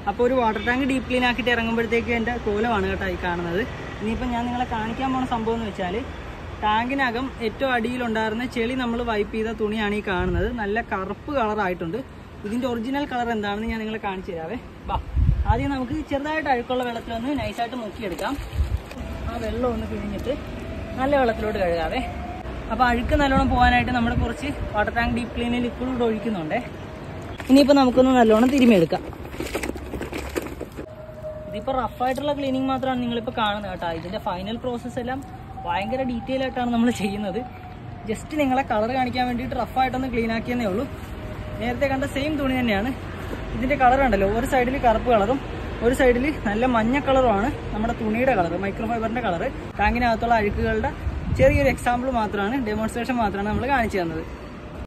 അപ്പോൾ ഒരു water tank deep clean ആക്കിയിട്ട് ഇറങ്ങുമ്പോഴത്തേക്ക് എൻ്റെ കോലമാണ് കേട്ടോ ഈ കാണുന്നത് ഇനിയിപ്പോൾ ഞാൻ നിങ്ങളെ കാണിക്കാൻ പോണ സംഭവം എന്ന് വെച്ചാൽ ടാങ്കിനകം ഏറ്റവും അടിയിലുണ്ടായിരുന്ന ചെളി നമ്മൾ വൈപ്പ് ചെയ്ത തുണിയാണ് ഈ കാണുന്നത് നല്ല കറുപ്പ് കളറായിട്ടുണ്ട് ഇതിൻ്റെ ഒറിജിനൽ കളർ എന്താണെന്ന് ഞാൻ നിങ്ങളെ കാണിച്ചു തരാവേ വാ ആദ്യം നമുക്ക് ചെറുതായിട്ട് അഴുക്കുള്ള വെള്ളത്തിൽ ഒന്ന് നൈസായിട്ട് മുക്കിയെടുക്കാം ആ വെള്ളം ഒന്ന് പിഴിഞ്ഞിട്ട് നല്ല വെള്ളത്തിലോട്ട് കഴുകാവേ അപ്പോൾ അഴുക്ക് നല്ലോണം പോകാനായിട്ട് നമ്മൾ കുറച്ച് വാട്ടർ ടാങ്ക് ഡീപ്പ് ക്ലീനിൽ ലിക്വിഡ് കൂടെ ഒഴിക്കുന്നുണ്ടേ ഇനിയിപ്പോൾ നമുക്കൊന്ന് നല്ലോണം തിരുമിയെടുക്കാം ഇതിപ്പോൾ റഫായിട്ടുള്ള ക്ലീനിങ് മാത്രമാണ് നിങ്ങളിപ്പോൾ കാണുന്നത് കേട്ടോ ഇതിൻ്റെ ഫൈനൽ പ്രോസസ്സ് എല്ലാം ഭയങ്കര ഡീറ്റെയിൽ ആയിട്ടാണ് നമ്മൾ ചെയ്യുന്നത് ജസ്റ്റ് നിങ്ങളെ കളർ കാണിക്കാൻ വേണ്ടിയിട്ട് റഫായിട്ടൊന്ന് ക്ലീൻ ആക്കിയെന്നേ ഉള്ളൂ നേരത്തെ കണ്ട സെയിം തുണി തന്നെയാണ് ഇതിൻ്റെ കളർ ഉണ്ടല്ലോ ഒരു സൈഡിൽ കറുപ്പ് കളറും ഒരു സൈഡിൽ നല്ല മഞ്ഞ കളറുമാണ് നമ്മുടെ തുണിയുടെ കളർ മൈക്രോ ഫൈബറിൻ്റെ കളർ ടാങ്കിനകത്തുള്ള അഴുക്കുകളുടെ ചെറിയൊരു എക്സാമ്പിൾ മാത്രമാണ് ഡെമോൺസ്ട്രേഷൻ മാത്രമാണ് നമ്മൾ കാണിച്ചു തന്നത്